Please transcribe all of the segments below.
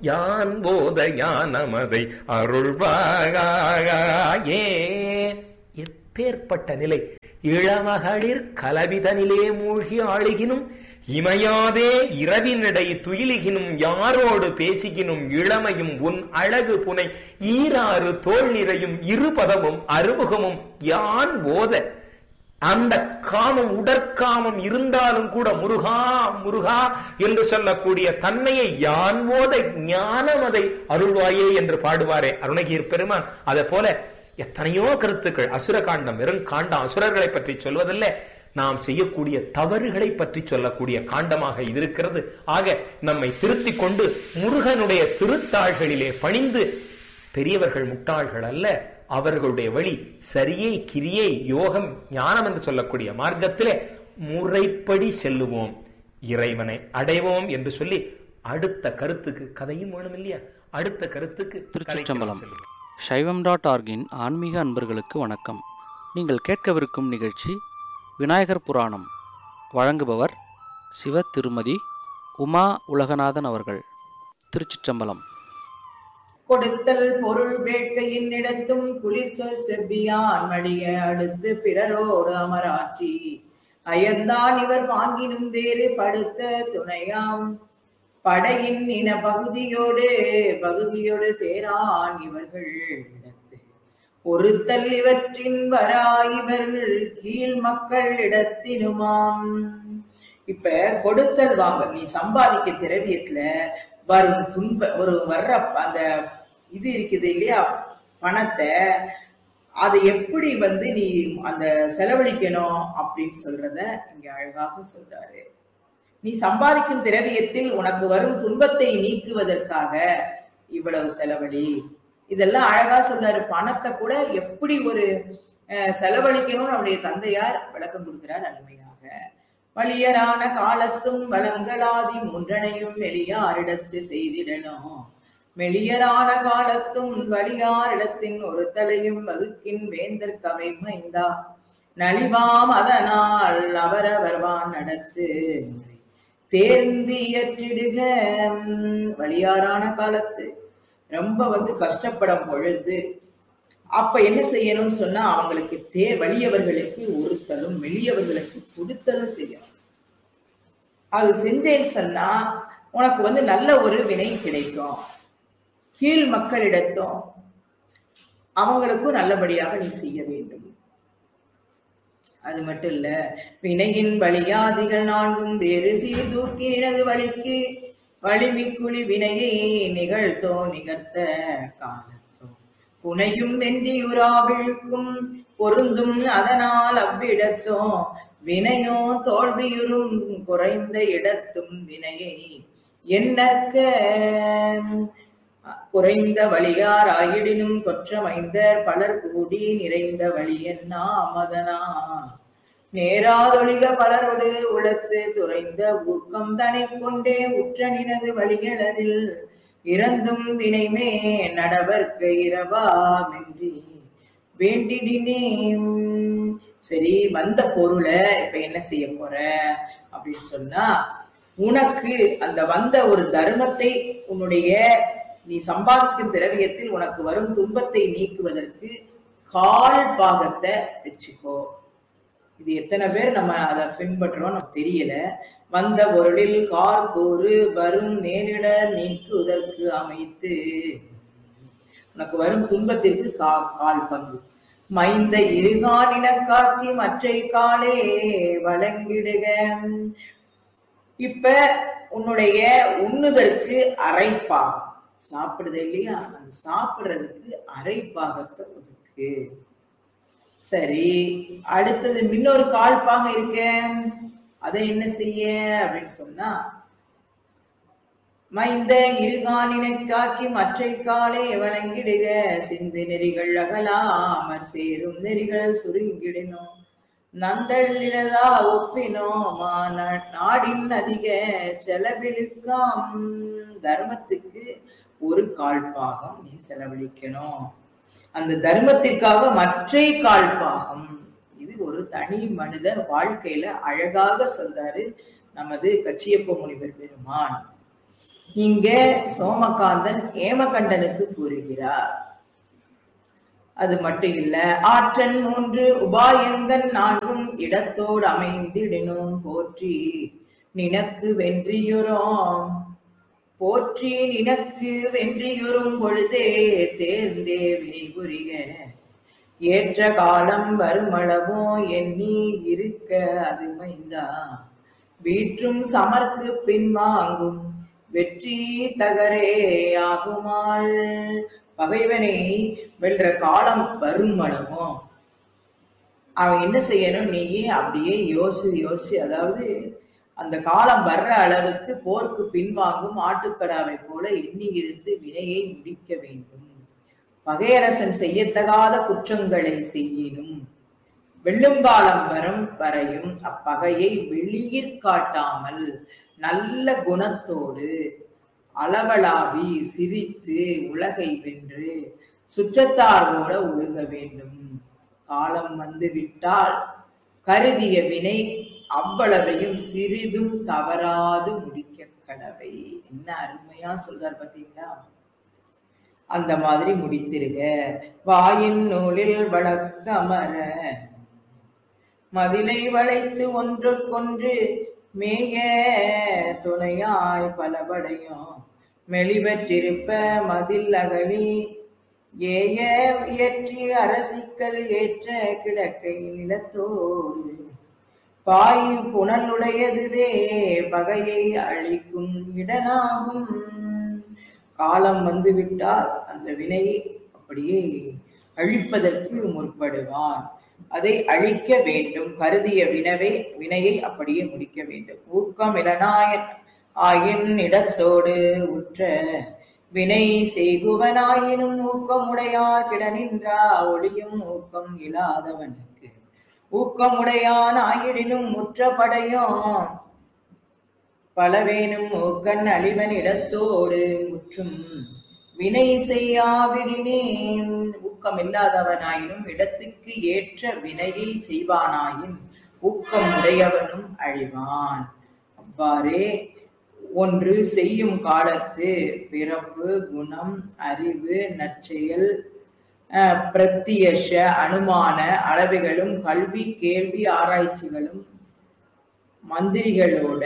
யான் போத ஞானமதை அருள்வாயே எப்பேற்பட்ட நிலை இளமகளிர் கலவிதனிலே மூழ்கி ஆளுகினும் இமையாதே இரவினடை துயிலுகினும் யாரோடு பேசுகினும் இளமையும் உன் அழகு புனை ஈராறு தோல் நிறையும் இருபதமும் அறுமுகமும் யான் போத அந்த காமம் உடற்காமம் இருந்தாலும் கூட முருகா முருகா என்று சொல்லக்கூடிய தன்மையை யான் போத ஞானமதை அருள்வாயே என்று பாடுவாரே அருணகிர் பெருமான் அதை போல எத்தனையோ கருத்துக்கள் அசுர காண்டம் வெறும் காண்டம் அசுரர்களை பற்றி சொல்வதல்ல நாம் செய்யக்கூடிய தவறுகளை பற்றி சொல்லக்கூடிய காண்டமாக இது இருக்கிறது ஆக நம்மை திருத்திக் கொண்டு முருகனுடைய திருத்தாள்களிலே பணிந்து பெரியவர்கள் முட்டாள்கள் அல்ல அவர்களுடைய வழி சரியை கிரியை யோகம் ஞானம் என்று சொல்லக்கூடிய மார்க்கத்திலே முறைப்படி செல்லுவோம் இறைவனை அடைவோம் என்று சொல்லி அடுத்த கருத்துக்கு கதையும் வேணும் இல்லையா அடுத்த கருத்துக்கு கதைக்கு நாம் திருச்சிற்றம்பலம் செல்லுவோம். சைவம் டாட் ஆர்கின் ஆன்மீக அன்பர்களுக்கு வணக்கம் நீங்கள் கேட்கவிருக்கும் நிகழ்ச்சி விநாயகர் புராணம் வழங்குபவர் சிவ திருமதி உமா உலகநாதன் அவர்கள் திருச்சிற்றம்பலம் கொடுத்தல் பொருள் வேட்கையின் இடத்தும் குளிர் சொல் செவ்வியான் மடிய அடுத்து பிறரோடு அமராற்றி அயர்ந்தான் இவர் வாங்கினும் வேறு படுத்த துணையாம் படையின் இன பகுதியோடு பகுதியோடு சேரான் இவர்கள் இடத்து பொறுத்தல் இவற்றின் வரா இவர்கள் கீழ் மக்கள் இடத்தினுமாம் இப்ப கொடுத்தல் வாங்கல் நீ சம்பாதிக்க திரவியத்துல வரும் துன்ப ஒரு வர்ற அந்த இது இருக்குது இல்லையா பணத்தை அதை எப்படி வந்து நீ அந்த செலவழிக்கணும் அப்படின்னு சொல்றத இங்க அழகாக சொல்றாரு நீ சம்பாதிக்கும் திரவியத்தில் உனக்கு வரும் துன்பத்தை நீக்குவதற்காக இவ்வளவு செலவழி இதெல்லாம் அழகா சொல்றாரு பணத்தை கூட எப்படி ஒரு அஹ், செலவழிக்கணும்னு அவருடைய தந்தையார் விளக்கம் கொடுக்கிறார் அருமையாக வலியரான காலத்தும் வளங்களாதி மூன்றனையும் வெளியாரிடத்து செய்திடணும் மெளியரான காலத்தும் வலியாரிடத்தின் ஒரு தலையும் வகுக்கின் வேந்தர் கவை மைந்தா நலிவாம் அதனால் அவரவர்வான் நடத்து தேர்ந்து இயற்றிடுக உம், வலியாரான காலத்து ரொம்ப வந்து கஷ்டப்படும் பொழுது அப்ப என்ன செய்யணும்னு சொன்னா அவங்களுக்கு தே வலியவர்களுக்கு ஒருத்தலும் மெலியவர்களுக்கு கொடுத்தலும் செய்யணும் அது செஞ்சேன்னு சொன்னா உனக்கு வந்து நல்ல ஒரு வினை கிடைக்கும் கீழ் மக்களிடத்தும் அவங்களுக்கும் நல்லபடியாக நீ செய்ய வேண்டும் அது மட்டும் இல்ல வினையின் வழியாதிகள் நான்கும் வேறு சீர் தூக்கி நினது வழிக்கு வலிமிக்குழி வினையை நிகழ்த்தோ நிகழ்த்த காலத்தோ புனையும் வென்றியுறாவிழுக்கும் பொருந்தும் அதனால் அவ்விடத்தோ வினையோ தோல்வியுறும் குறைந்த இடத்தும் வினையை என்னற்க குறைந்த வழியார் ஆயிடினும் கொற்றமைந்தர் பலர் கூடி நிறைந்த வழி என்ன மதனா நேராதொழிக பலரோடு உளத்து துறைந்த ஊக்கம் தனை கொண்டே உற்ற நினது வழிகளரில் இறந்தும் வினைமே நடவர்க்க இரவாமென்றி வேண்டிடினே சரி வந்த பொருளை இப்ப என்ன செய்ய போற அப்படின்னு சொன்னா உனக்கு அந்த வந்த ஒரு தர்மத்தை உன்னுடைய நீ சம்பாதிக்கும் திரவியத்தில் உனக்கு வரும் துன்பத்தை நீக்குவதற்கு கால் பாகத்தை வச்சுக்கோ இது எத்தனை பேர் நம்ம அதை பின்பற்றுறோம் நமக்கு தெரியல வந்த பொருளில் கார் கூறு வரும் நேரிட நீக்குவதற்கு அமைத்து உனக்கு வரும் துன்பத்திற்கு கா கால் பங்கு மைந்த இருகானின காக்கி மற்றை காலே வழங்கிடுக இப்ப உன்னுடைய உண்ணுதற்கு அரைப்பாகம் சாப்பிடுது இல்லையா அந்த சாப்பிடுறதுக்கு அரைப்பாகத்தை ஒதுக்கு சரி அடுத்தது இன்னொரு கால் பாகம் இருக்க அதை என்ன செய்ய அப்படின்னு சொன்னா மைந்த இருகானினை காக்கி மற்றை காலே வழங்கிடுக சிந்து நெறிகள் அகலாமற் சேரும் நெறிகள் சுருங்கிடினோம் நந்தழிலதா ஒப்பினோ மான நாடின் அதிக செலவிழுக்காம் தர்மத்துக்கு ஒரு கால் பாகம் நீ செலவழிக்கணும் அந்த தர்மத்திற்காக மற்றை கால் பாகம் இது ஒரு தனி மனித வாழ்க்கையில அழகாக சொல்றாரு நமது கச்சியப்ப முனிவர் பெருமான் இங்க சோமகாந்தன் ஏமகண்டனுக்கு கூறுகிறார் அது மட்டும் இல்ல ஆற்றன் மூன்று உபாயங்கள் நான்கும் இடத்தோடு அமைந்திடினும் போற்றி நினக்கு வென்றியுறோம் போற்றி நினக்கு வென்றியுறும் பொழுதே தேர்ந்தே வினைபுரிக ஏற்ற காலம் வருமளவோ எண்ணி இருக்க அது மைந்தா வீற்றும் சமர்க்கு பின்வாங்கும் வெற்றி தகரே ஆகுமாள் பகைவனை வெல்ற காலம் வருமளவோ அவன் என்ன செய்யணும் நீயே அப்படியே யோசி யோசி அதாவது அந்த காலம் வர்ற அளவுக்கு போருக்கு பின்வாங்கும் ஆட்டுக்கடாவை போல எண்ணி இருந்து வினையை முடிக்க வேண்டும் பகையரசன் செய்யத்தகாத குற்றங்களை செய்யினும் வெல்லும் காலம் வரும் வரையும் அப்பகையை வெளியிற் காட்டாமல் நல்ல குணத்தோடு அளவலாவி சிரித்து உலகை வென்று சுற்றத்தார்வோட ஒழுக வேண்டும் காலம் வந்து விட்டால் கருதிய வினை அவ்வளவையும் சிறிதும் தவறாது முடிக்க கடவை என்ன அருமையா சொல்றார் பாத்தீங்களா அந்த மாதிரி முடித்திருக வாயின் நூலில் வழக்கமர மதிலை வளைத்து ஒன்றுக்கொன்று மேய துணையாய் பலபடையும் மெலிவற்றிருப்ப மதில் அகலி ஏய இயற்றி அரசிக்கல் ஏற்ற கிடக்கை நிலத்தோடு பாய் புனலுடையதுவே பகையை அழிக்கும் இடனாகும் காலம் வந்துவிட்டால் அந்த வினையை அப்படியே அழிப்பதற்கு முற்படுவான் அதை அழிக்க வேண்டும் கருதிய வினவை வினையை அப்படியே முடிக்க வேண்டும் ஊக்கம் இளனாய ஆயின் இடத்தோடு உற்ற வினை செய்குவனாயினும் ஊக்கமுடையார் கிட நின்றா ஒளியும் ஊக்கம் இல்லாதவனுக்கு ஊக்கமுடையான் ஆயிடினும் முற்ற படையும் பலவேனும் ஊக்கன் அழிவன் இடத்தோடு முற்றும் வினை செய்யாவிடினே ஊக்கம் இல்லாதவனாயினும் இடத்துக்கு ஏற்ற வினையை செய்வானாயின் ஊக்கம் உடையவனும் அழிவான் அவ்வாறே ஒன்று செய்யும் காலத்து பிறப்பு குணம் அறிவு நற்செயல் அஹ், பிரத்தியஷ அனுமான அளவுகளும் கல்வி கேள்வி ஆராய்ச்சிகளும் மந்திரிகளோட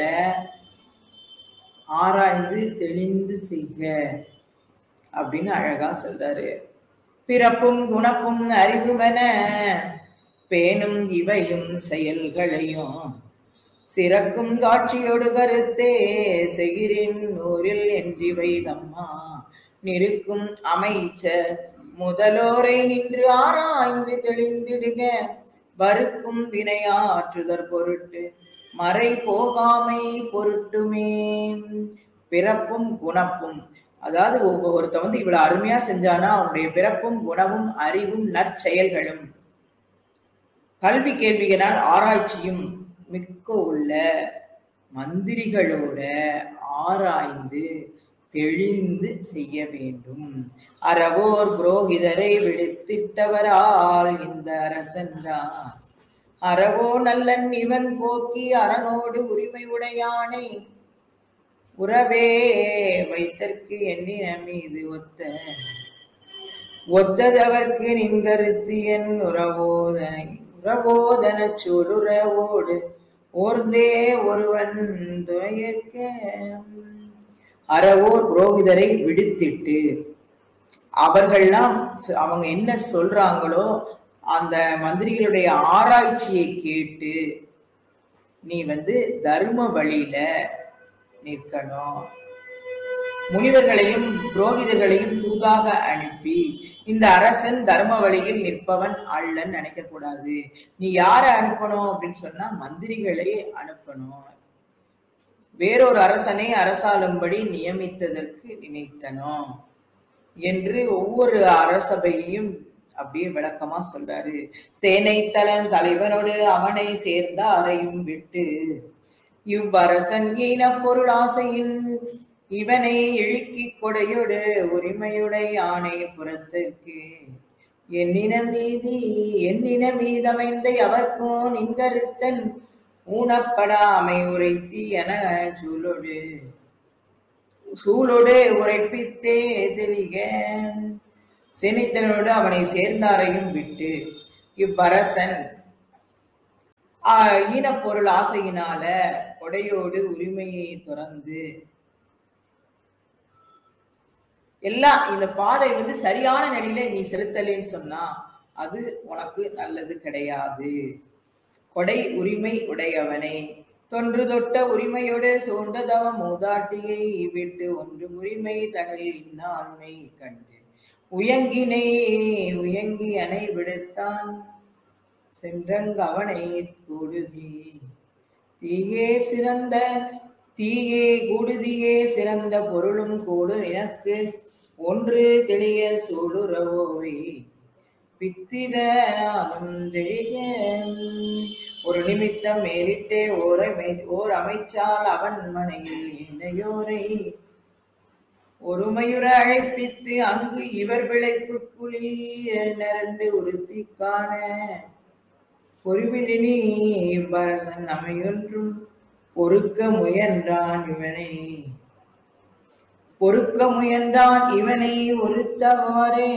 ஆராய்ந்து தெளிந்து செய்க அப்படின்னு அழகா சொல்றாரு பிறப்பும் குணப்பும் அறிவுமென பேணும் இவையும் செயல்களையும் சிறக்கும் காட்சியோடு கருத்தே செகிரின் நூறில் என்றிவை தம்மா நிற்கும் அமைச்சர் முதலோரை நின்று ஆராய்ந்து தெளிந்திடுக வருக்கும் வினையாற்றுதற் பொருட்டு மறை போகாமை பொருட்டுமே பிறப்பும் குணப்பும் அதாவது ஒவ்வொ- ஒருத்தன் வந்து இவ்வளவு அருமையா செஞ்சானா அவனுடைய பிறப்பும் குணமும் அறிவும் நற்செயல்களும் கல்வி கேள்விகளால் ஆராய்ச்சியும் மிக்க உள்ள மந்திரிகளோட ஆராய்ந்து தெளிந்து செய்ய வேண்டும் அறவோர் புரோகிதரை விடுத்திட்டவரால் இந்த அரசன்தான் அறவோ நல்லன் இவன் போக்கி அரணோடு உரிமை உடையானை உறவே வைத்தற்கு எண்ணின மீது ஒத்த ஒத்ததவர்க்கு நின்கருத்து என் உறவோதனை உறவோதன சொல்லுறவோடு ஓர்ந்தே ஒருவன் துணையற்க அறவோர் புரோகிதரை விடுத்திட்டு அவர்கள்லாம் ச- அவங்க என்ன சொல்றாங்களோ அந்த மந்திரிகளுடைய ஆராய்ச்சியை கேட்டு நீ வந்து தர்ம வழியில நிற்கணும் முனிவர்களையும் புரோகிதர்களையும் தூதாக அனுப்பி இந்த அரசன் தர்ம வழியில் நிற்பவன் அல்லன்னு நினைக்க கூடாது நீ யாரை அனுப்பணும் அப்படின்னு சொன்னா மந்திரிகளை அனுப்பணும் வேறொரு அரசனை அரசாளும்படி நியமித்ததற்கு நினைத்தனோ என்று ஒவ்வொரு அரசபையையும் அப்படியே விளக்கமா சொல்றாரு சேனை தலன் தலைவனோடு அவனை சேர்ந்த அறையும் விட்டு இவ்வரசன் ஈன பொருள் ஆசையின் இவனை இழுக்கிக் கொடையொடு உரிமையுடை ஆணை புறத்திற்கு எண்ணின மீதி எண்ணின மீதமைந்த அவர்க்கும் நின்கருத்தன் ஊனப்படாமை உரைத்தி என சொல்லொடு சூளோடு உரைப்பித்தே தெளிக சேனித்தனோடு அவனை சேர்ந்தாரையும் விட்டு இவ்வரசன் ஆஹ் ஈனப்பொருள் ஆசையினால கொடையோடு உரிமையை துறந்து எல்லாம் இந்த பாதை வந்து சரியான நிலையில நீ செலுத்தலேன்னு சொன்னா அது உனக்கு நல்லது கிடையாது கொடை உரிமை உடையவனை தொன்று தொட்ட உரிமையோடு சூழ்ந்ததவ மூதாட்டியை விட்டு ஒன்று உரிமை தனில் இன்னாருனை கண்டு உயங்கினை உயங்கி அணை விடுத்தான் சென்றங்க அவனை கூடுதி தீயே சிறந்த தீயே கூடுதியே சிறந்த பொருளும் கூடு எனக்கு ஒன்று தெளிய சூடுறவோவை பித்திதனாலும் தெளிய ஒரு நிமித்தம் மேலிட்டே ஓர் அமை ஓர் அமைச்சால் அவன் மனையில் இணையோரை ஒருமையுற அழைப்பித்து அங்கு இவர் பிழைப்பு குழி நரண்டு உறுத்தி காண பொறுவிலினி பரதன் அமையொன்றும் பொறுக்க முயன்றான் இவனை பொறுக்க முயன்றான் இவனை ஒருத்தவாறே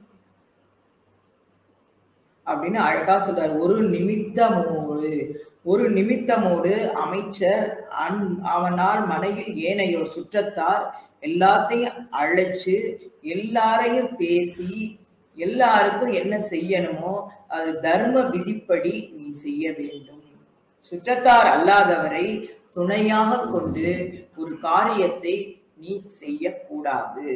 அப்படின்னு அழகா சொல்றார் ஒரு நிமித்தமோடு ஒரு நிமித்தமோடு அமைச்சர் அன் அவனால் மனையில் ஏனையோர் சுற்றத்தார் எல்லாத்தையும் அழைச்சு எல்லாரையும் பேசி எல்லாருக்கும் என்ன செய்யணுமோ அது தர்ம விதிப்படி நீ செய்ய வேண்டும் சுற்றத்தார் அல்லாதவரை துணையாக கொண்டு ஒரு காரியத்தை நீ செய்யக்கூடாது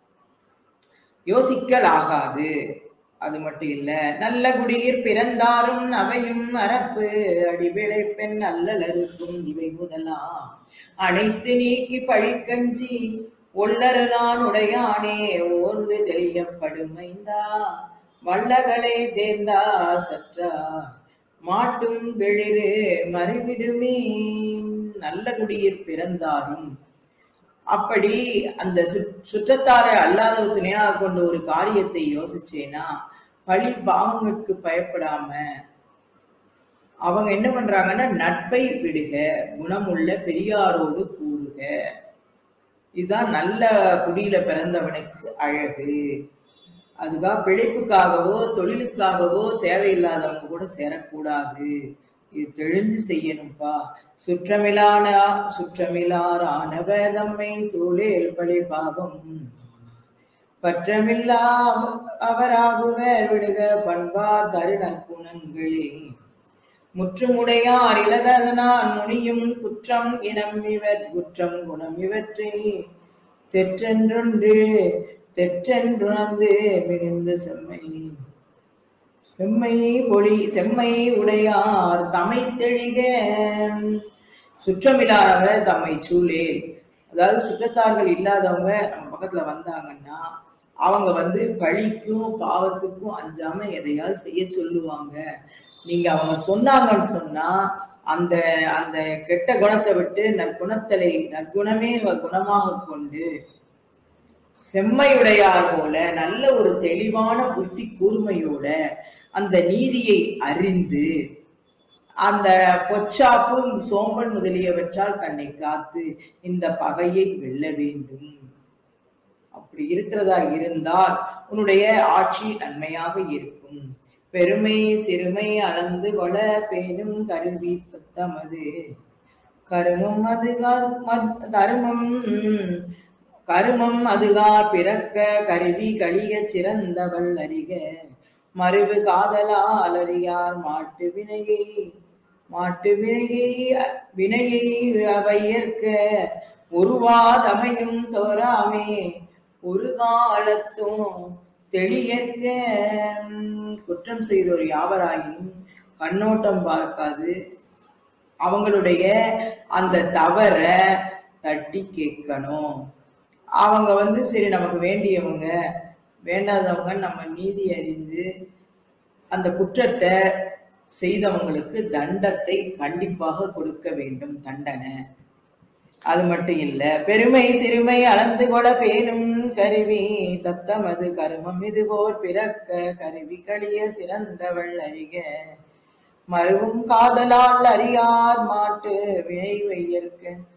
யோசிக்கலாகாது அது மட்டும் இல்ல நல்ல குடியிர் பிறந்தாரும் அவையும் மரப்பு அடிவிளை பெண் அல்லலருக்கும் இவை முதலாம் அனைத்து நீக்கி பழிக்கஞ்சி ஒல்லரு நான் உடையானே ஓர்ந்து தெளியப்படுமைந்தா வல்லகளை தேர்ந்தா சற்றா மாட்டும் வெளிரு மறிவிடுமே நல்ல குடியிர் பிறந்தாரும் அப்படி அந்த சுற்- சுற்றத்தாரை அல்லாத துணையாக கொண்டு ஒரு காரியத்தை யோசிச்சேனா பழி பாவங்களுக்கு பயப்படாம அவங்க என்ன பண்றாங்கன்னா நட்பை விடுக குணமுள்ள பெரியாரோடு கூறுக இதுதான் நல்ல குடியில பிறந்தவனுக்கு அழகு அதுக்காக பிழைப்புக்காகவோ தொழிலுக்காகவோ தேவையில்லாதவங்க கூட சேரக்கூடாது இது தெளிஞ்சு செய்யணும்பா சுற்றமிலான சுற்றமிலார் ஆனவர் தம்மை சூழேல் பழி பாவம் பற்றமில்லா அவராகுவர் விடுக பண்பார் தரு நற்குணங்களே முற்றுமுடையார் இலதனான் முனியும் குற்றம் இனம் இவர் குற்றம் குணம் இவற்றை தெற்றென்றொன்று தெற்றென்றுணர்ந்து மிகுந்த செம்மை செம்மை பொழி செம்மை உடையார் தமை தெளிக சுற்றமில்லாதவர் தம்மை சூழேல் அதாவது சுற்றத்தார்கள் இல்லாதவங்க நம்ம பக்கத்துல வந்தாங்கன்னா அவங்க வந்து பழிக்கும் பாவத்துக்கும் அஞ்சாம எதையாவது செய்ய சொல்லுவாங்க நீங்க அவங்க சொன்னாங்கன்னு சொன்னா அந்த அந்த கெட்ட குணத்தை விட்டு நற்குணத்தலை நற்குணமே குணமாக கொண்டு செம்மையுடையார் போல நல்ல ஒரு தெளிவான புத்தி கூர்மையோட அந்த நீதியை அறிந்து அந்த பொச்சாப்பு சோம்பல் முதலியவற்றால் தன்னை காத்து இந்த பகையை வெல்ல வேண்டும் அப்படி இருக்கிறதா இருந்தால் உன்னுடைய ஆட்சி நன்மையாக இருக்கும் பெருமை சிறுமை அளந்து கொள பேணும் கருவி தத்தமது கருமம் அதுகா மத்- கருமம் கருமம் அதுகா பிறக்க கருவி கழிய சிறந்தவள் அறிக மறுவு காதலா அலறியார் மாட்டு வினையை மாட்டு வினையை வினையை அவை ஏற்க உருவாதமையும் தோறாமே ஒரு காலத்தும் தெளியற்க உம், குற்றம் செய்தோர் யாவராயினும் கண்ணோட்டம் பார்க்காது அவங்களுடைய அந்த தவற தட்டி கேட்கணும் அவங்க வந்து சரி நமக்கு வேண்டியவங்க வேண்டாதவங்க நம்ம நீதி அறிந்து அந்த குற்றத்தை செய்தவங்களுக்கு தண்டத்தை கண்டிப்பாக கொடுக்க வேண்டும் தண்டனை அது மட்டும் இல்ல பெருமை சிறுமை அளந்து கொட பேணும் கருவி தத்தமது கருமம் இதுபோர் பிறக்க கருவி கழிய சிறந்தவள் அறிக மருவும் காதலால் அறியார் மாட்டு வினை வையற்க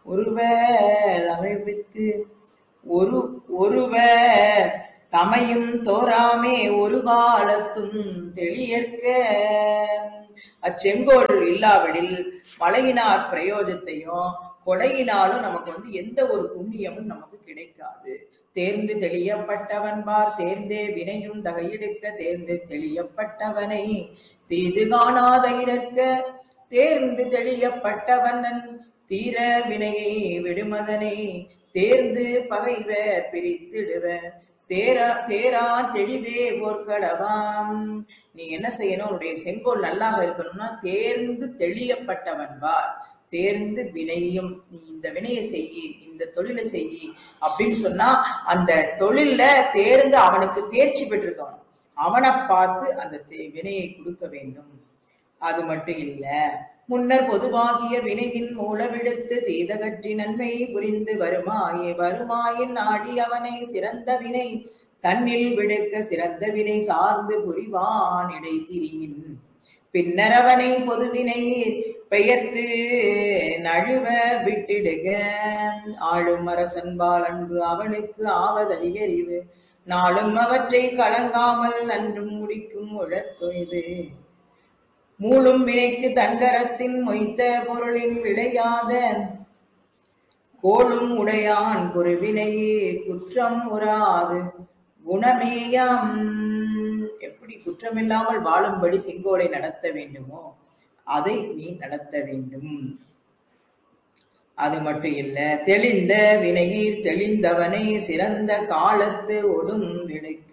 ஒருவ அமைப்பித்து ஒரு ஒருவ தமையும் தோறாமே ஒரு காலத்தும் தெளியற்க அச்செங்கோல் இல்லாவிடில் மழையினார் பிரயோஜத்தையும் கொடையினாலும் நமக்கு வந்து எந்த ஒரு புண்ணியமும் நமக்கு கிடைக்காது தேர்ந்து தெளியப்பட்டவன் பார் தேர்ந்தே வினையும் தகையெடுக்க தேர்ந்து தெளியப்பட்டவனை தீது காணாத இறக்க தேர்ந்து தெளியப்பட்டவனன் தீர வினையை விடுமதனை தேர்ந்து பகைவ பிரித்திடுவ தேரா தேரா தெளிவே போர்க்கடவாம் நீ என்ன செய்யணும் உன்னுடைய செங்கோல் நல்லாக இருக்கணும்னா தேர்ந்து தெளியப்பட்டவன் பார் தேர்ந்து வினையும் நீ இந்த வினையை செய்யி இந்த தொழிலை செய்யி அப்படின்னு சொன்னா அந்த தொழில்ல தேர்ந்து அவனுக்கு தேர்ச்சி பெற்றிருக்கவன் அவனை பார்த்து அந்த தே- வினையை கொடுக்க வேண்டும் அது மட்டும் இல்ல முன்னர் பொதுவாகிய வினையின் மூலவிடுத்து தீதகற்றி நன்மை புரிந்து வருமாயே வருமாயின் நாடி அவனை சிறந்த வினை தன்னில் விடுக்க சிறந்த வினை சார்ந்து புரிவான் இடை திரியின் பின்னர் அவனை பொதுவினை பெயர்த்து நழுவ விட்டிடுக ஆளும் அரசன்பால் அன்பு அவனுக்கு ஆவதறியறிவு நாளும் அவற்றை கலங்காமல் நன்றும் முடிக்கும் உழத்தொய்வு மூளும் வினைக்கு தன்கரத்தின் மொய்த்த பொருளின் விளையாத கோளும் உடையான் குருவினையே குற்றம் உறாது குணமேயாம் எப்படி குற்றமில்லாமல் வாழும்படி செங்கோலை நடத்த வேண்டுமோ அதை நீ நடத்த வேண்டும் அது மட்டும் இல்ல தெளிந்த வினையில் தெளிந்தவனை சிறந்த காலத்து ஒடும் எடுக்க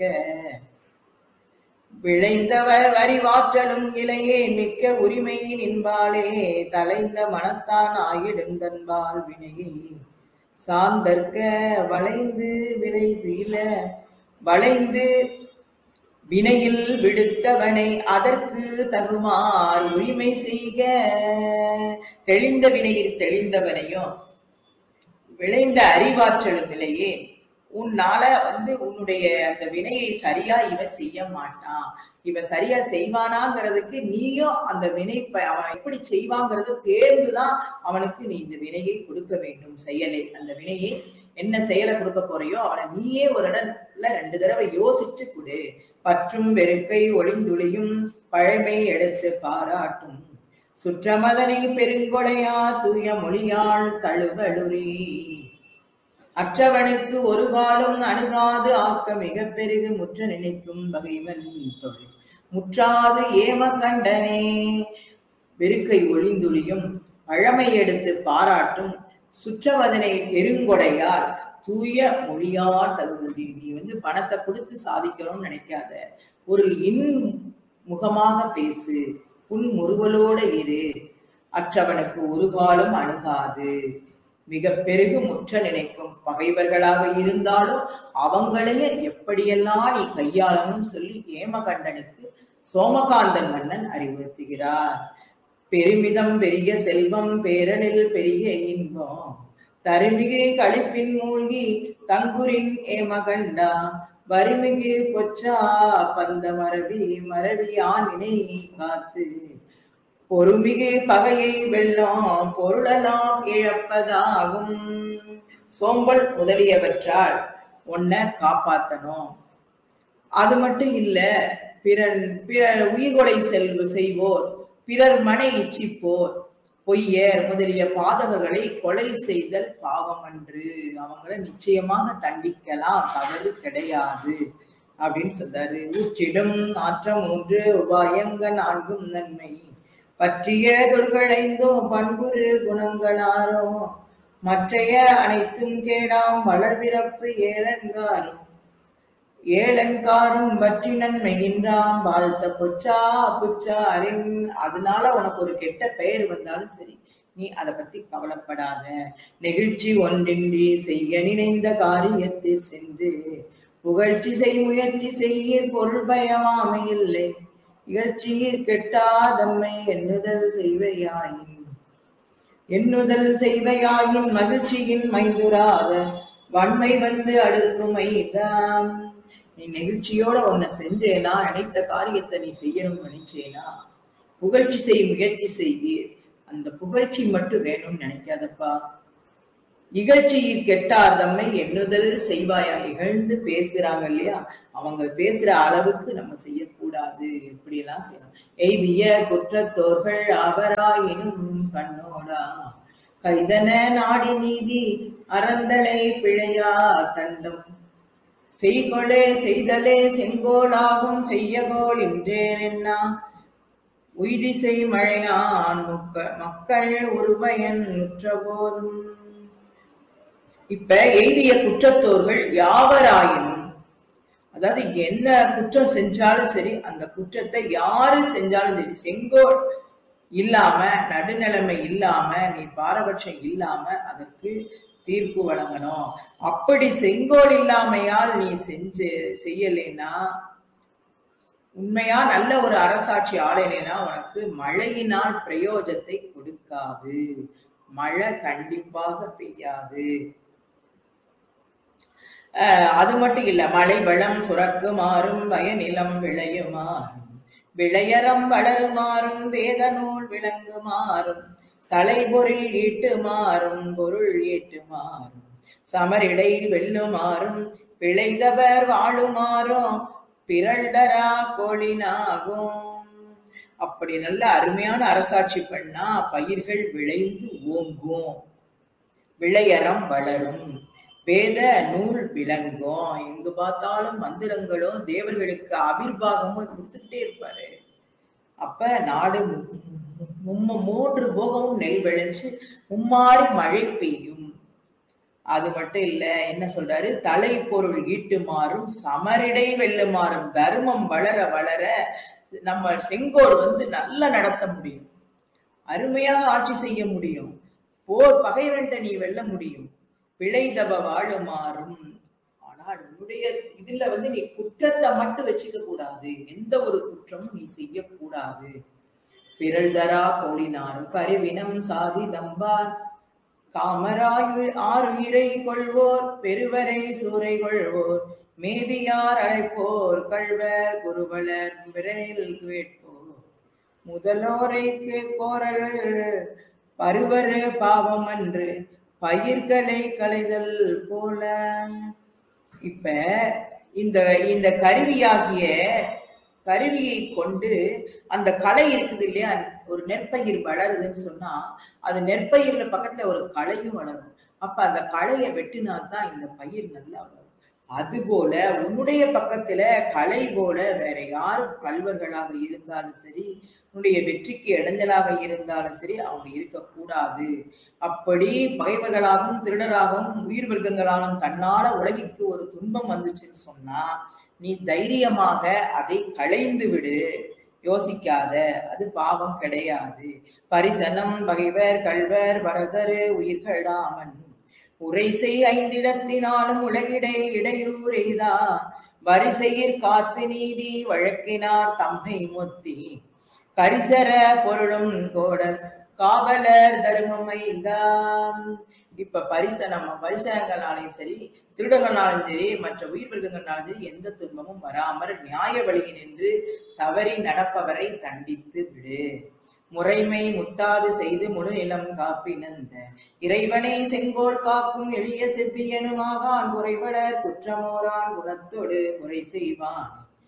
விளைந்தவ வரிவாற்றலும் இலையே மிக்க உரிமை நின்பாளே தலைந்த மனத்தான் ஆயிடுந்தன்பால் வினையை சார்ந்தற்க வளைந்து வினை துயில வளைந்து வினையில் விடுத்தவனை அதற்கு தகுமார் உரிமை செய்க தெளிந்த வினையில் தெளிந்தவனையும் விளைந்த அறிவாற்றலும் இல்லையே உன்னால வந்து உன்னுடைய அந்த வினையை சரியா இவன் செய்ய மாட்டான் இவன் சரியா செய்வானாங்கிறதுக்கு நீயும் அந்த வினை ப- அவன் எப்படி செய்வாங்கிறத தேர்ந்துதான் அவனுக்கு நீ இந்த வினையை கொடுக்க வேண்டும் செயலை அந்த வினையை என்ன செயலை கொடுக்க போறியோ அவனை நீயே ஒரு இடத்துல ரெண்டு தடவை யோசிச்சு கொடு பற்றும் வெறுக்கை ஒளிந்துளியும் பழமை எடுத்து பாராட்டும் சுற்றமதனை பெருங்கொடையா தூய மொழியாள் தழுவலுரி அற்றவனுக்கு ஒரு காலம் அணுகாது ஆக்க மிக பெரிது முற்ற நினைக்கும் பகைவன் தொழில் முற்றாது ஏம கண்டனே வெறுக்கை ஒளிந்துளியும் பழமை எடுத்து பாராட்டும் சுற்றவதனை பெருங்கொடையார் தூய மொழியார் தழுவுதி நீ வந்து பணத்தை கொடுத்து சாதிக்கணும்னு நினைக்காத ஒரு இன் முகமாக பேசு புன் முறுவலோட இரு அற்றவனுக்கு ஒரு காலம் அணுகாது மிக பெருகு முற்ற நினைக்கும் பகைவர்களாக இருந்தாலும் அவங்களையே எப்படியெல்லாம் நீ கையாளணும் சொல்லி ஏமகண்டனுக்கு சோமகாந்தன் மன்னன் அறிவுறுத்துகிறார் பெருமிதம் பெரிய செல்வம் பேரனில் பெரிய இன்பம் தருமிகு களிப்பின் மூழ்கி தங்குரின் ஏமகண்டா வறுமிகு பொச்சா பந்த மரபி மரபி ஆணினை காத்து பொறுமிகு பகையை வெல்லம் பொருளெல்லாம் இழப்பதாகும் சோம்பல் முதலியவற்றால் உன்னை காப்பாத்தணும் அது மட்டும் இல்ல பிறன் பிறர் உயிர்கொலை செல்வ செய்வோர் பிறர் மனை இச்சிப்போர் பொய்யர் முதலிய பாதகர்களை கொலை செய்தல் பாவம் அன்று அவங்கள நிச்சயமாக தண்டிக்கலாம் தவறு கிடையாது அப்படின்னு சொல்றாரு ஊற்றிடும் நாற்றம் மூன்று உபாயங்க நான்கும் நன்மை பற்றிய தொல்களைந்தோ பண்புரு குணங்களாரோ மற்றைய அனைத்தும் கேடாம் வளர்பிறப்பு ஏழன்காரும் ஏழன்காரும் பற்றி நன்மையின்றாம் வாழ்த்த பொச்சா புச்சா அறின் அதனால உனக்கு ஒரு கெட்ட பெயர் வந்தாலும் சரி நீ அதை பத்தி கவலைப்படாத நெகிழ்ச்சி ஒன்றின்றி செய்ய நினைந்த காரியத்தில் சென்று புகழ்ச்சி செய் முயற்சி செய்யீர் பொருள் பயமாமை இல்லை இகழ்ச்சியீர் கெட்டாதம்மை எண்ணுதல் செய்வையாயின் எண்ணுதல் செய்வையாயின் மகிழ்ச்சியின் மைந்துராத வன்மை வந்து அடுக்குமைதான் நீ நெகிழ்ச்சியோட உன்னை செஞ்சேனா நினைத்த காரியத்தை நீ செய்யணும்னு நினைச்சேனா புகழ்ச்சி செய் முயற்சி செய்வீர் அந்த புகழ்ச்சி மட்டும் வேணும்னு நினைக்காதப்பா இகழ்ச்சியில் கெட்டார் தம்மை எண்ணுதல் செய்வாயா இகழ்ந்து பேசுறாங்க இல்லையா அவங்க பேசுற அளவுக்கு நம்ம செய்யக்கூடாது இப்படி எல்லாம் செய்யணும் எய்திய குற்றத்தோர்கள் அவராயினும் கண்ணோடா கைதன நாடி நீதி அறந்தலை பிழையா தண்டம் செய்கொளே செய்தலே செங்கோலாகும் செய்யகோல் இன்றேன் என்ன உய்திசை மழையான் முக்க மக்கள் ஒருபயன் உற்ற போதும் இப்ப எய்திய குற்றத்தோர்கள் யாவராயினும் அதாவது என்ன குற்றம் செஞ்சாலும் சரி அந்த குற்றத்தை யாரு செஞ்சாலும் சரி செங்கோல் இல்லாம நடுநிலைமை இல்லாம நீ பாரபட்சம் இல்லாம அதற்கு தீர்ப்பு வழங்கணும் அப்படி செங்கோல் இல்லாமையால் நீ செஞ்சு செய்யலைன்னா உண்மையா நல்ல ஒரு அரசாட்சி ஆளலைன்னா உனக்கு மழையினால் பிரயோஜத்தை கொடுக்காது மழை கண்டிப்பாக பெய்யாது அஹ் அது மட்டும் இல்ல மழை வளம் சுரக்குமாறும் வயநிலம் விளையுமாறும் விளையறம் வளருமாறும் வேத நூல் விளங்குமாறும் தலைபொருள் ஈட்டுமாறும் பொருள் ஈட்டுமாறும் சமரிடை வெல்லுமாறும் பிழைதவர் வாழுமாறும் பிறழ்டரா கோளினாகும் அப்படி நல்ல அருமையான அரசாட்சி பண்ணா பயிர்கள் விளைந்து ஓங்கும் விளையறம் வளரும் வேத நூல் விளங்கும் எங்கு பார்த்தாலும் மந்திரங்களும் தேவர்களுக்கு அபிர்வாகமும் கொடுத்துக்கிட்டே இருப்பாரு அப்ப நாடு மு- மும்ம மூன்று போகமும் நெல் விளைஞ்சு மும்மாறி மழை பெய்யும் அது மட்டும் இல்ல என்ன சொல்றாரு தலை பொருள் ஈட்டுமாறும் சமரிடை வெல்லுமாறும் தர்மம் வளர வளர நம்ம செங்கோல் வந்து நல்லா நடத்த முடியும் அருமையாக ஆட்சி செய்ய முடியும் போர் பகைவன்ட்ட நீ வெல்ல முடியும் பிழைதவ வாழுமாறும் ஆனால் உன்னுடைய இதுல வந்து நீ குற்றத்தை மட்டும் வச்சுக்க கூடாது எந்த ஒரு குற்றமும் நீ செய்யக்கூடாது பிறழ்தரா கோடினாரும் பரிவினம் சாதி தம்பார் காமராயு ஆறுயிரை கொள்வோர் பெருவரை சூறை கொள்வோர் மேவியார் அழைப்போர் கள்வர் குருவலர் விரலில் கேட்போர் முதலோரைக்கு கோரல் பருவரு பாவம் அன்று பயிர்களை களைதல் போல இப்ப இந்த இந்த கருவியாகிய கருவியை கொண்டு அந்த களை இருக்குது இல்லையா ஒரு நெற்பயிர் வளருதுன்னு சொன்னா அது நெற்பயிர்ல பக்கத்துல ஒரு களையும் வளரும் அப்ப அந்த களையை வெட்டினா தான் இந்த பயிர் நல்லா வளரும் அதுபோல உன்னுடைய பக்கத்துல களை போல வேற யாரும் கல்வர்களாக இருந்தாலும் சரி உன்னுடைய வெற்றிக்கு இடைஞ்சலாக இருந்தாலும் சரி அவங்க இருக்கக்கூடாது அப்படி பகைவர்களாகவும் திருடராகவும் உயிர் மிருகங்களாலும் தன்னால உலகிற்கு ஒரு துன்பம் வந்துச்சுன்னு சொன்னா நீ தைரியமாக அதை களைந்து விடு யோசிக்காத அது பாவம் கிடையாது பரிசனம் பகைவர் கள்வர் வரதரு உயிர்களாமன் உரைசை ஐந்திடத்தினாலும் உலகிடை இடையூறெய்தா வரிசையிற் காத்து நீதி வழக்கினார் தம்மை மொத்தி கரிசர பொருளும் கோடல் காவலர் தர்மமைந்தாம் இப்ப பரிசனம் பரிசனங்களாலையும் சரி திருடங்களாலும் சரி மற்ற உயிர் மிருகங்களாலும் சரி எந்த துன்பமும் வராமல் நியாய வழியில் நின்று தவறி நடப்பவரை தண்டித்து விடு முறைமை முட்டாது செய்து முழு நிலம் காப்பினந்த இறைவனை செங்கோல் காக்கும் எளிய செவ்வியனுமாகான் குறைவளர் குற்றமோரான் குணத்தோடு முறை செய்வான்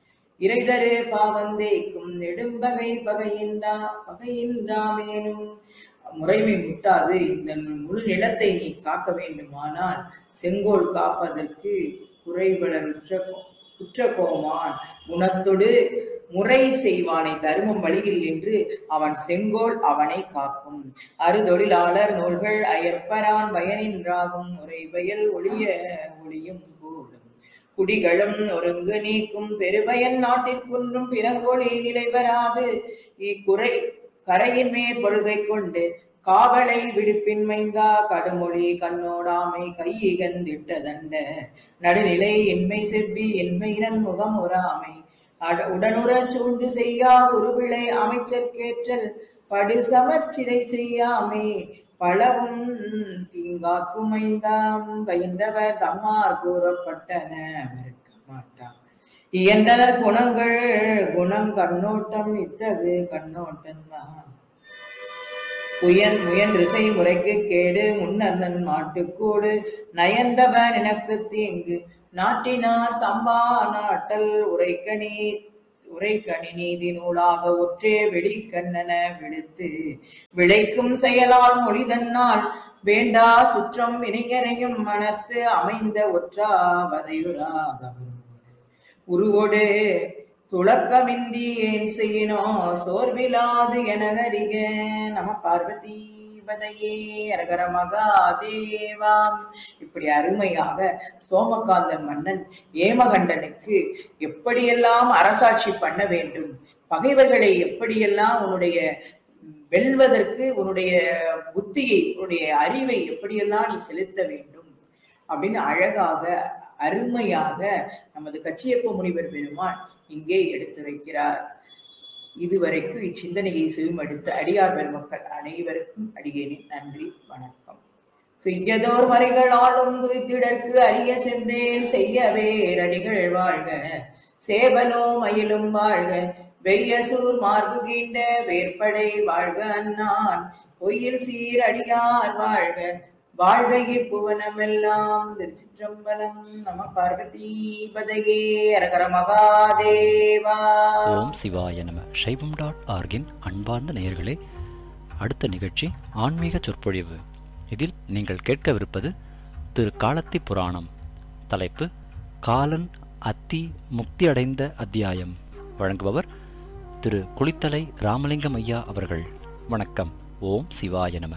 இறைதரு பாவந்தேக்கும் நெடும்பகை பகையின்றா பகையின்றாமேனும் முறைமை முட்டாது இந்த முழு நிலத்தை நீ காக்க வேண்டுமானால் செங்கோல் காப்பதற்கு குறைவளருற்ற குற்றகோமான் குணத்தொடு முறை செய்வானை தருமம் வழியில் நின்று அவன் செங்கோல் அவனை காக்கும் அறுதொழிலாளர் நூல்கள் அயற்பரான் பயனின்றாகும் முறை வயல் ஒளிய ஒளியும் கூடும் குடிகளும் ஒருங்கு நீக்கும் பெருபயன் நாட்டிற்குன்றும் பிறங்கொழி நிலை பெறாது இக்குறை கரையின் மேற் பொழுகை கொண்டு காவலை விடுப்பின்மைந்தா கடுமொழி கண்ணோடாமை கையிகந்திட்ட தண்ட நடுநிலை இன்மை செவ்வி இன்மையினன் முகம் உறாமை அட- உடனுற சூழ்ந்து செய்யா உருவிளை அமைச்சர்க்கேற்றல் படு சமர்ச்சிலை செய்யாமே பலவும் தீங்காக்குமைந்தாம் பயின்றவர் தம்மார் கூறப்பட்டன மறுக்க மாட்டான் இயன்றனர் குணங்கள் குணம் கண்ணோட்டம் இத்தகு கண்ணோட்டம்தான் புயன் முயன்றிசை முறைக்கு கேடு முன்னர்ணன் மாட்டுக்கூடு நயந்தவன் எனக்கு தீங்கு நாட்டினார் தம்பா நாட்டல் உரைக்கணி உரைக்கணி நீதி நூலாக ஒற்றே வெடிக்கண்ணன விடுத்து விளைக்கும் செயலால் மொழிதன்னால் வேண்டா சுற்றம் வினைஞரையும் மனத்து அமைந்த ஒற்றா வதையுறாதவர் உருவோடு துளக்கமின்றி ஏன் செய்யினோ சோர்விலாது எனகரிக நம பார்வதி பதையே அரகர மகாதேவா இப்படி அருமையாக சோமகாந்தன் மன்னன் ஏமகண்டனுக்கு எப்படியெல்லாம் அரசாட்சி பண்ண வேண்டும் பகைவர்களை எப்படியெல்லாம் உன்னுடைய வெல்வதற்கு உன்னுடைய புத்தியை உன்னுடைய அறிவை எப்படியெல்லாம் நீ செலுத்த வேண்டும் அப்படின்னு அழகாக அருமையாக நமது கச்சியப்ப முனிவர் பெருமான் இங்கே எடுத்து வைக்கிறார் இதுவரைக்கும் இச்சிந்தனையை செவிமடுத்த அடியார் பெருமக்கள் அனைவருக்கும் அடியேனின் நன்றி வணக்கம் துய்யதோர் மறைகள் ஆளும் துய்த்திடற்கு அரிய செந்தேல் செய்ய வேரடிகள் வாழ்க சேவனோ மயிலும் வாழ்க வெய்யசூர் மார்பு கீண்ட வேற்படை வாழ்க அண்ணான் பொய்யில் சீர் அடியார் வாழ்க வாழ்க இப்புவனமெல்லாம் திருச்சிற்றம்பலம் நம பார்வதி பதையே அரகர மகாதேவா ஓம் சிவாய நம சைவம் டாட் ஆர்கின் அன்பார்ந்த நேயர்களே அடுத்த நிகழ்ச்சி ஆன்மீக சொற்பொழிவு இதில் நீங்கள் கேட்கவிருப்பது திரு காலத்தி புராணம் தலைப்பு காலன் அத்தி முக்தி அடைந்த அத்தியாயம் வழங்குபவர் திரு குளித்தலை ராமலிங்கம் ஐயா அவர்கள் வணக்கம் ஓம் சிவாய நம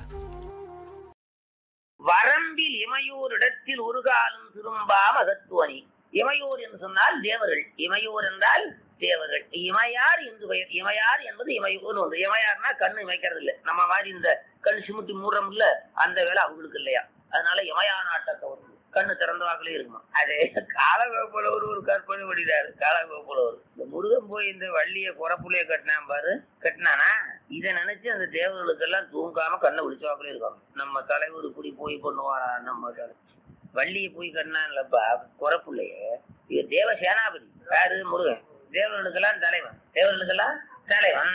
வரம்பில் இமையோர் இடத்தில் ஒரு காலம் திரும்பா மகத்துவனி இமையோர் என்று சொன்னால் தேவர்கள் இமையோர் என்றால் தேவர்கள் இமையார் என்று பெயர் இமையார் என்பது இமையோர் ஒன்று இமையார்னா கண்ணு இமைக்கிறது இல்லை நம்ம மாதிரி இந்த கண் சிமிட்டி மூடுறோம் இல்ல அந்த வேலை அவங்களுக்கு இல்லையா அதனால இமயா நாட்டத்தை கண்ணு திறந்தவாக்கிலே இருக்குமா அதே காலகோப்புலவர் ஒரு கற்பனை படிக்கிறாரு காலகோப்புலவர் இந்த முருகன் போய் இந்த வள்ளிய குறப்புலைய கட்டினான் பாரு கட்டினானா இதை நினைச்சு அந்த தேவர்களுக்கெல்லாம் தூங்காம கண்ணை விழிச்சவாக்கிலே இருக்காங்க நம்ம தலைவர் இப்படி போய் பண்ணுவாரா நம்ம தலை வள்ளியை போய் கட்டினான்லப்பா குறப்புள்ளைய இது தேவ சேனாபதி யாரு முருகன் தேவர்களுக்கெல்லாம் தலைவன் தேவர்களுக்கெல்லாம் தலைவன்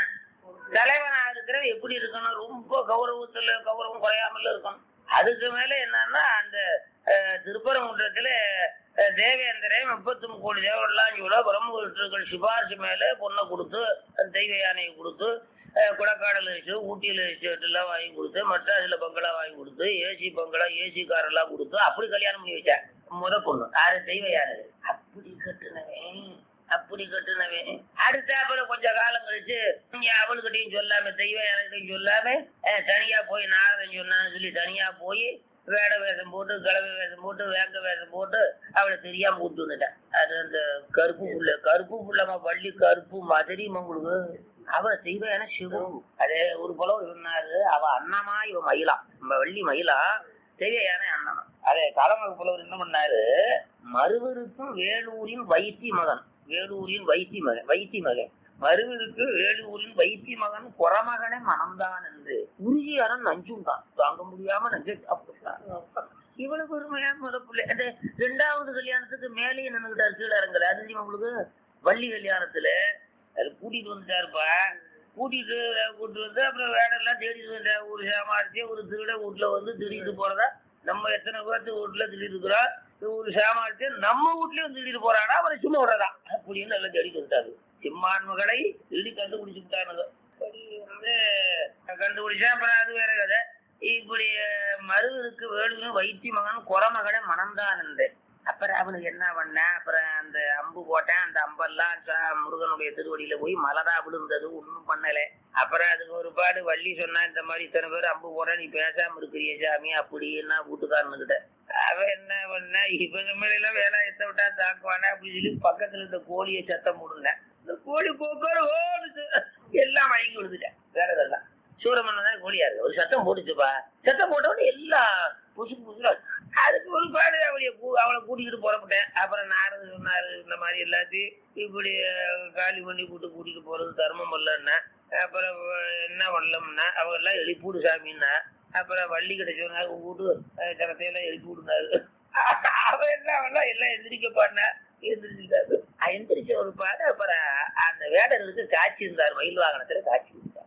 தலைவனா இருக்கிறவன் எப்படி இருக்கணும் ரொம்ப கௌரவத்துல கௌரவம் குறையாமல இருக்கணும் அதுக்கு மேல என்னன்னா அந்த அஹ், திருப்பரங்குன்றத்துல அஹ், தேவேந்திரே முப்பத்தி கோடி தேவரெல்லாம் கூட பிரம்மபுரர்கள் சிபாரிசு மேல பொண்ணை கொடுத்து அந்த தெய்வ யானையை கொடுத்து அஹ், கொடைக்கானல் வச்சு ஊட்டியில் வச்சு எல்லாம் வாங்கி கொடுத்து மற்ற அதுல பங்களா வாங்கி கொடுத்து ஏசி பங்களா ஏசி கார் எல்லாம் கொடுத்து அப்படி கல்யாணம் பண்ணி வச்சேன் முத பொண்ணு யாரு தெய்வ யானை அப்படி கட்டுனவன் அப்படி கட்டுனவன் அடுத்தாப்புல கொஞ்ச காலம் கழிச்சு நீங்க அவளுக்கிட்டையும் சொல்லாம தெய்வ யானைகிட்டையும் சொல்லாம அஹ், தனியா போய் நாரதன் சொன்னான்னு சொல்லி தனியா போய் வேட வேஷம் போட்டு கிளவி வேஷம் போட்டு வேங்க வேஷம் போட்டு அவளை தெரியாம கூட்டு வந்துட்டேன் அது அந்த கருப்பு புள்ள கருப்பு புள்ளமா பள்ளி கருப்பு மாதிரி உங்களுக்கு அவ தெய்வ யானை சிவம் அதே ஒரு புலம் சொன்னாரு அவ அண்ணமா இவ மயிலா நம்ம வள்ளி மயிலா தெய்வ யானை அண்ணனா அதே காலமாக புலவர் என்ன பண்ணாரு மருவருக்கும் வேலூரின் வைத்தி மகன் வேலூரின் வைத்தி மகன் வைத்தி மகன் மருவருக்கு வேலூரின் வைத்தி மகன் குறமகனே மனம்தான் என்று உறுதியாரன் நஞ்சும் தான் தாங்க முடியாம நஞ்சு சாப்பிட்டுட்டான் இவ்வளவு பெருமையா முதப்புள்ள அந்த ரெண்டாவது கல்யாணத்துக்கு மேலேயே நின்றுகிட்டாரு கீழே இறங்கல அது தெரியுமா உங்களுக்கு வள்ளி கல்யாணத்துல அது கூட்டிட்டு வந்துட்டாருப்பா கூட்டிட்டு கூட்டிட்டு வந்து அப்புறம் வேடெல்லாம் தேடிட்டு வந்தா ஒரு சாமாரிச்சு ஒரு திருட வீட்டுல வந்து திருடிட்டு போறதா நம்ம எத்தனை பேர்த்து வீட்டுல திருடிட்டு இருக்கிறோம் ஒரு சாமாரிச்சு நம்ம வீட்லயும் திருடிட்டு போறானா அவரை சும்மா விடுறதா அப்படின்னு எல்லாம் தேடிட்டு வந்துட்டாரு சிம்மான் மகளை திருடி கண்டுபிடிச்சு விட்டானுங்க சரி, வந்து கண்டுபிடிச்சா அப்புறம் அது வேற கதை இப்படி மருவருக்கு வேலுவின் வைத்தி மகன் குறமகனை மணந்தான் என்று அப்புறம் அவனுக்கு என்ன பண்ணேன் அப்புறம் அந்த அம்பு போட்டேன் அந்த அம்பெல்லாம் ச- முருகனுடைய திருவடியில போய் மலரா விழுந்தது ஒன்றும் பண்ணல அப்புறம் அதுக்கு ஒரு பாடு வள்ளி சொன்னா இந்த மாதிரி இத்தனை பேர் அம்பு போட நீ பேசாம இருக்கிறிய சாமி அப்படின்னா வீட்டுக்காரனுக்கிட்ட அவன் என்ன பண்ண இவங்க மேல எல்லாம் வேலாயத்தை விட்டா தாக்குவானே அப்படின்னு சொல்லி பக்கத்துல இருந்த கோழியை சத்தம் போடுனேன் இந்த கோழி போக்கோடு ஓடுது எல்லாம் வாங்கி விழுந்துட்டேன் வேற இதெல்லாம் சூரமன்னன் தான் கோழியா இருக்கு ஒரு சத்தம் போட்டுச்சுப்பா சத்தம் போட்ட உடனே எல்லாம் புசு புசுல அதுக்கு ஒரு பாடு அவளைய கூ- அவளை கூட்டிக்கிட்டு புறப்பட்டேன் அப்புறம் நாரது சொன்னாரு இந்த மாதிரி எல்லாத்தையும் இப்படி அஹ், காலி பண்ணி கூட்டு கூட்டிட்டு போறது தர்மம் இல்லைன்னா அப்புறம் அஹ், என்ன பண்ணலம்னா அவங்க எல்லாம் எழுப்பிவிடு சாமின்னா அப்புறம் வள்ளி கிட்ட சொன்னாரு உங்க வீட்டு அஹ், ஜனத்தையெல்லாம் எழுப்பி விடுனாரு அவன் என்ன பண்ணா எல்லாம் எந்திரிக்க பாடினா எந்திரிச்சிட்டாரு எந்திரிச்ச ஒரு பாடு அப்புறம் அந்த வேடர்களுக்கு காட்சி இருந்தார் மயில் வாகனத்துல காட்சி இருந்தார்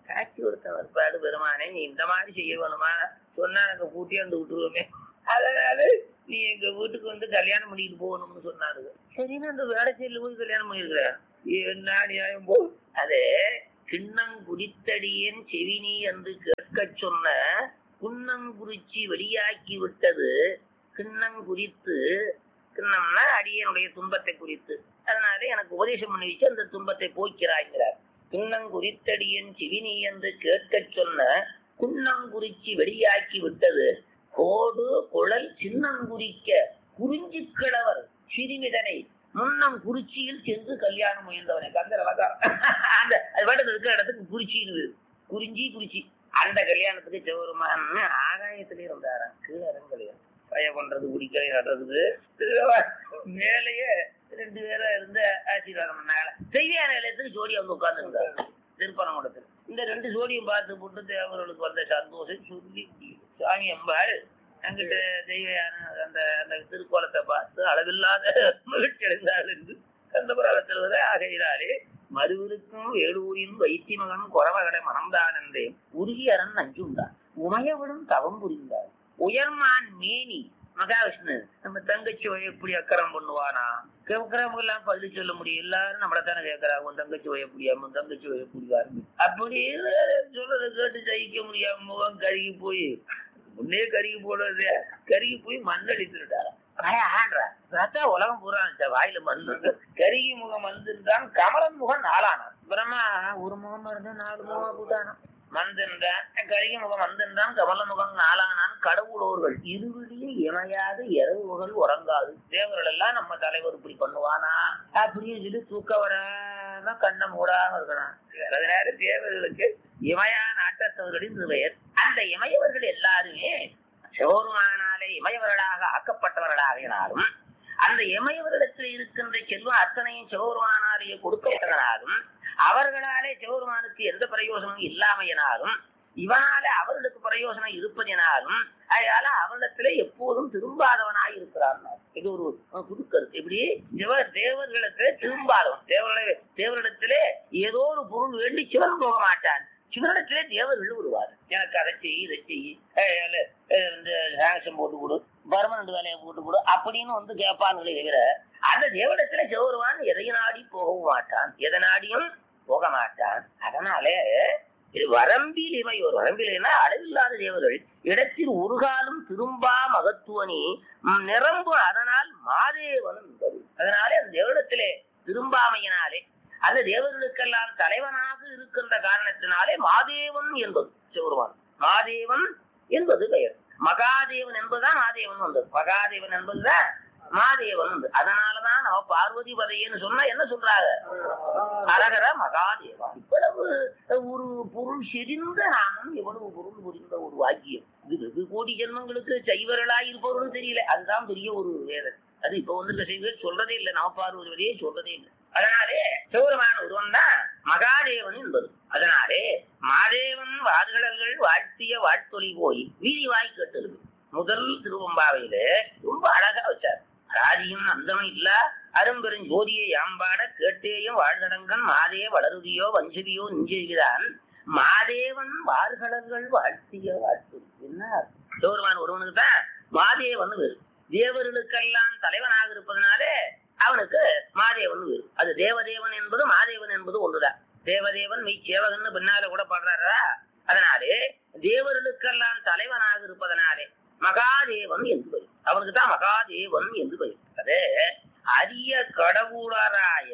காட்சி ஒருத்தன் இருப்பாடு பெருமானே நீ இந்த மாதிரி செய்ய வேணுமா சொன்னா நாங்க கூட்டியாந்து விட்டுருவோமே அதனால நீ எங்க வீட்டுக்கு வந்து கல்யாணம் பண்ணிட்டு போகணும்னு சொன்னாரு சரின்னு அந்த வேடச்சேரியில போய் கல்யாணம் பண்ணிருக்கிறேன் என்ன நியாயம் போ அது கிண்ணங்குடித்தடியேன் செவினி என்று கேட்கச் சொன்ன குன்னங்குறிச்சி வெளியாக்கி விட்டது கிண்ணங்குறித்து கிண்ணம்னா அடியனுடைய துன்பத்தை குறித்து அதனால எனக்கு உபதேசம் பண்ணி வச்சு அந்த துன்பத்தை போக்கிறாய்கிறார் கிண்ணங்குறித்தடியன் சிவினி என்று கேட்கச் சொன்ன குன்னங்குறிச்சி வெளியாக்கி விட்டது கோடு குழல் சின்னங்குறிக்க குறிஞ்சி கிழவர் சிறுமிதனை முன்னம் குறிச்சியில் சென்று கல்யாணம் முயன்றவனை கந்தர் அலங்காரம் அந்த அது பாட்டு இருக்கிற இடத்துக்கு குறிச்சின்னு குறிஞ்சி குறிச்சி அந்த கல்யாணத்துக்கு சிவருமான் ஆகாயத்திலே இருந்தாராம் கீழே இறங்கலையா பய பண்றது குடிக்கலை நடுறதுக்கு மேலேயே ரெண்டு பேரும் இருந்து ஆசீர்வாதம் பண்ணாங்க செய்தியான நிலையத்துக்கு ஜோடி வந்து உட்கார்ந்து இருந்தாரு திருப்பரங்குடத்தில் இந்த ரெண்டு ஜோடியும் பார்த்து போட்டு தேவர்களுக்கு வந்த சந்தோஷம் சொல்லி சாமி அம்பாள் அங்கிட்ட தெய்வயான அந்த அந்த திருக்கோலத்தை பார்த்து அளவில்லாத மகிழ்ச்சி அடைந்தாள் என்று அந்த புராணத்தில் வர ஆகையினாலே மறுவிருக்கும் வேலூரின் வைத்தி மகன் குறவகடை மணந்தான் என்றேன் உருகி அரண் நஞ்சுண்டான் உமையவிடும் தவம் புரிந்தார் உயர்மான் மேனி மகாவிஷ்ணு நம்ம தங்கச்சி எப்படி அக்கறம் பண்ணுவானா கேட்கறவங்க எல்லாம் பதில் சொல்ல முடியும் எல்லாரும் நம்மள தானே கேட்கறாங்க உன் தங்கச்சி வய முடியாம உன் தங்கச்சி வய முடியாது அப்படி சொல்றதை கேட்டு ஜெயிக்க முடியாம முகம் கருகி போய் முன்னே கருகி போடுறது கருகி போய் மண்ணடித்துட்டாரா ஆன்றா பார்த்தா உலகம் பூரா இருந்துச்சா, வாயில மண்ணு கருகி முகம் வந்திருந்தான் கமலன் முகம் நாளானான் பிரம்மா ஒரு முகம் இருந்தா நாலு முகம் போட்டானான் மந்திருந்தான் கருகி முகம் வந்திருந்தான் கமல முகம் நாளானான் கடவுளோர்கள் இருவிழியில் இணையாது இரவுகள் உறங்காது தேவர்கள் எல்லாம் நம்ம தலைவர் இப்படி பண்ணுவானா அப்படின்னு சொல்லி தூக்க வராம கண்ணை மூடாம இருக்கிறான் அதனால தேவர்களுக்கு இமயான ஆட்டத்தவர்களின் பெயர் அந்த இமயவர்கள் எல்லாருமே சிவருமானாலே இமயவர்களாக ஆக்கப்பட்டவர்களாகினாலும் அந்த இமயவரிடத்தில் இருக்கின்ற செல்வம் அத்தனையும் சிவபெருமானாலேயே கொடுக்கப்பட்டதனாலும் அவர்களாலே சிவபெருமானுக்கு எந்த பிரயோசனமும் இல்லாமையினாலும் இவனாலே அவர்களுக்கு பிரயோசனம் இருப்பதினாலும் அதனால அவரிடத்திலே எப்போதும் திரும்பாதவனாய் இருக்கிறான் இது ஒரு புது கருத்து இப்படி சிவ தேவர்களிடத்திலே திரும்பாதவன் தேவர்களை தேவரிடத்திலே ஏதோ ஒரு பொருள் வேண்டி சிவன் போக மாட்டான் சிவனிடத்திலே தேவர்கள் வருவார் எனக்கு அதை செய் இதை செய் இந்த சாங்ஷன் போட்டு கொடு பர்மனண்ட் வேலையை போட்டு கொடு அப்படின்னு வந்து கேட்பான்களே தவிர அந்த தேவனிடத்துல சிவருவான் எதை நாடி போகவும் மாட்டான் எதை நாடியும் போக மாட்டான் அதனாலே இது வரம்பில் இமையோர் வரம்பில்னா அளவில்லாத தேவர்கள் இடத்தில் ஒரு காலம் திரும்பா மகத்துவனி ம், நிரம்பும் அதனால் மாதேவன் என்பது அதனாலே அந்த தேவனிடத்திலே திரும்பாமையினாலே அந்த தேவர்களுக்கெல்லாம் தலைவனாக இருக்கின்ற காரணத்தினாலே மாதேவன் என்பது சிவருமான் மாதேவன் என்பது பெயர் மகாதேவன் என்பதுதான் மாதேவன் வந்தது மகாதேவன் என்பதுதான் மாதேவன் வந்தது அதனாலதான் நம்ம பார்வதி பதையன்னு சொன்னா என்ன சொல்றாங்க அரகர மகாதேவா இவ்வளவு ஒரு பொருள் செறிந்த நாமம் எவ்வளவு பொருள் புரிந்த ஒரு வாக்கியம் இது வெகு கோடி ஜென்மங்களுக்கு சைவர்களாய் இருப்பவர்களும் தெரியல அதுதான் பெரிய ஒரு வேதனை அது இப்ப வந்து செய்வர் சொல்றதே இல்லை நம்ம பார்வதியே சொல்றதே இல்லை அதனாலே சிவருமான ஒருவன் தான் மகாதேவன் என்பது அதனாலே மாதேவன் வாதுகளர்கள் வாழ்த்திய வாழ்த்தொலி போய் வீதி வாய் கேட்டது முதல் திருவம்பாவையில ரொம்ப அழகா வச்சார் ஆதியும் அந்தமும் இல்ல அரும்பெரும் ஜோதியை யாம்பாட கேட்டேயும் வாழ்தடங்கன் மாதே வளருதியோ வஞ்சதியோ நெஞ்சுகிறான் மாதேவன் வார்களர்கள் வாழ்த்திய வாழ்த்து என்ன சிவருமான் ஒருவனுக்கு தான் மாதேவன் வேறு தேவர்களுக்கெல்லாம் தலைவனாக இருப்பதனாலே அவனுக்கு மாதேவன் வேறு அது தேவதேவன் என்பது மாதேவன் என்பது ஒன்றுதான் தேவதேவன் மெய் சேவகன்னு பின்னால கூட பாடுறாரா அதனாலே தேவர்களுக்கெல்லாம் தலைவனாக இருப்பதனாலே மகாதேவன் என்று பெயர் அவனுக்கு தான் மகாதேவன் என்று பெயர் அதே அரிய கடவுளராய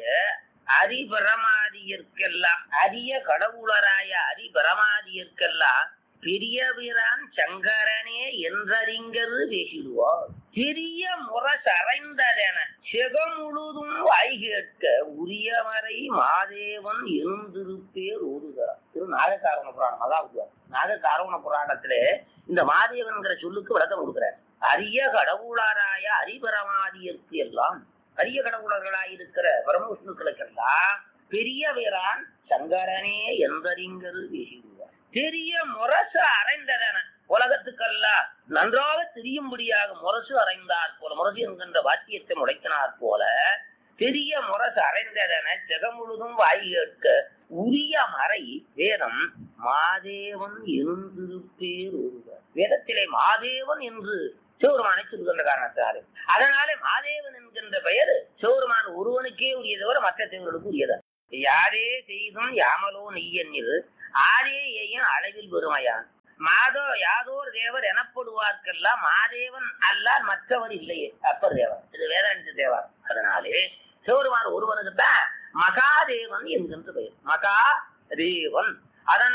அரிபரமாதியர்க்கெல்லாம் அரிய கடவுளராய அரிபரமாதியர்க்கெல்லாம் பெரியபிரான் சங்கரனே என்றறிஞரு பேசிடுவார் பெரிய முரசறைந்ததென செகம் முழுதும் வாய் கேட்க உரியவரை மாதேவன் எழுந்திருப்பேர் ஓதுகிறார் திரு நாககாரண புராணம் அதாவது நாககாரண புராணத்திலே இந்த மாதேவன்கிற சொல்லுக்கு விளக்கம் கொடுக்கிறார் அரிய கடவுளராய அரிபரமாதியர்க்கு எல்லாம் அரிய கடவுளர்களாய் இருக்கிற பரமவிஷ்ணுக்களுக்கெல்லாம் பெரிய வீரான் சங்கரனே என்றறிஞரு பேசிடுவார் பெரிய முரசு அறைந்ததென உலகத்துக்கெல்லாம் நன்றாக தெரியும்படியாக முரசு அறைந்தார் போல முரசு என்கின்ற வாக்கியத்தை முடைக்கினார் போல பெரிய முரசு அறைந்ததென ஜெகம் முழுதும் வாய் கேட்க உரிய மறை வேதம் மாதேவன் எழுந்திருப்பேர் ஒருவர் வேதத்திலே மாதேவன் என்று சிவருமானை சொல்கின்ற காரணத்தாலே அதனாலே மாதேவன் என்கின்ற பெயர் சிவருமான் ஒருவனுக்கே உரியதவர மற்ற தேவர்களுக்கு உரியதா யாரே செய்தும் யாமலோ நெய்யன்னில் ஆரே ஏயின் அளவில் பெருமையான் மாதோ யாதோர் தேவர் எனப்படுவார்க்கெல்லாம் மாதேவன் அல்லால் மற்றவர் இல்லையே அப்பர் தேவர் இது வேதாந்த தேவர் அதனாலே சிவருமான் ஒருவனுக்கு தான் மகாதேவன் என்கின்ற பெயர் மகா தேவன் அதனால்